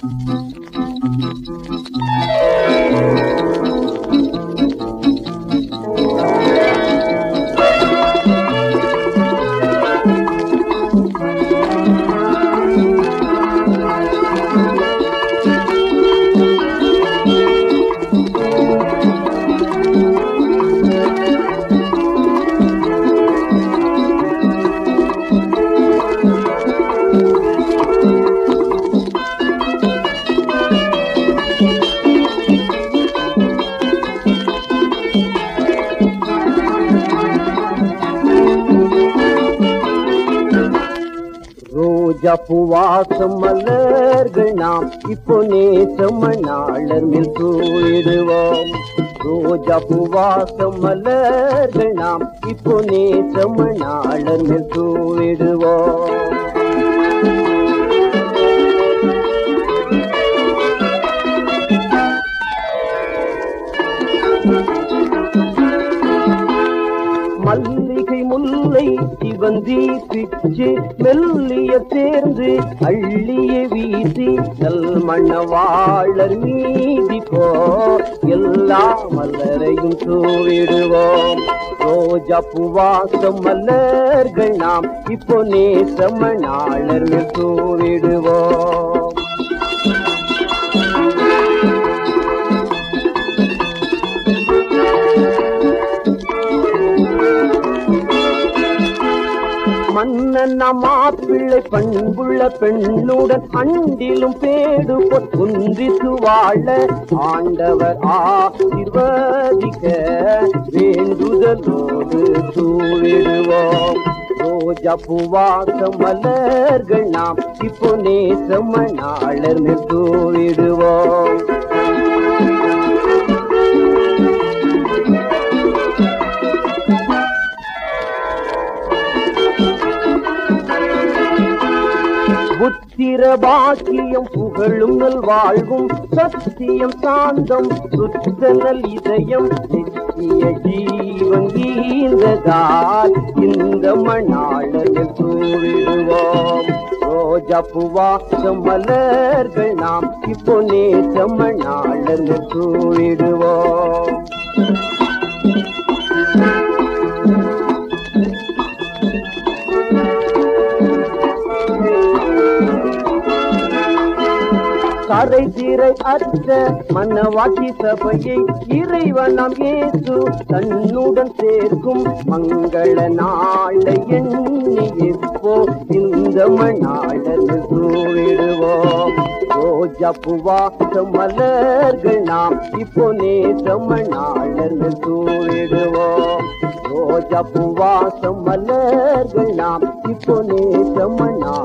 ரோஜா பூவாசம் மலர்கள் நாம் இப்போ நேசமணாளர் மேல் தூயிடுவோம் ரோஜா பூவாசம் மலர்கள் நாம் இப்போ நேசமணாளர் மேல் தூவிடுவோம் மல்லிகை முல்லை சிவந்தி பிச்சு மெல்லிய தேர்ந்து அள்ளிய வீசி நல் மணவாளர் மீதி போ எல்லா மலரையும் தூவிடுவோம் ரோஜா பூவாசம் மலர்கள் நாம் இப்போ நேசமணாளர் மேல் தூவிடுவோம் மன்னன் மாப்பிள்ளை பண்புள்ள பெண்ணுடன் அண்டிலும் பேடு ஒன்றித்து வாழ ஆண்டவர் ஆசிர்வதிக்க வேண்டுதலோடு தூவிடுவோம் ரோஜா பூவாசம் மலர்கள் நாம் இப்போ நேசமணாளர் மேல் தூவிடுவோம் புத்திர பாக்கியம் புகழும் நல் வாழ்வும் சத்தியம் சாந்தம் சுத்தனல் இதயம் நித்திய ஜீவன் ஈந்ததால் இந்த மணாளர்கள் கூறிடுவோம் ரோஜா பூவாசம் மலர்கள் நாம் இப்போ நேச மணாளர்கள் கூறிடுவோம் கரை தீரை அற்ற மன்னவாட்டி சபையை இறைவன் நாம் இயேசு தன்னுடன் சேர்க்கும் மங்கள நாளை எண்ணி எப்போ இந்த மணாளர் சூழிடுவோம் ரோஜா பூவாசம் மலர்கள் நாம் இப்போ நேச மணாளர் சூழிடுவோம் ரோஜா பூவாசம் மலர்கள் நாம் இப்போ நேச மணாளர்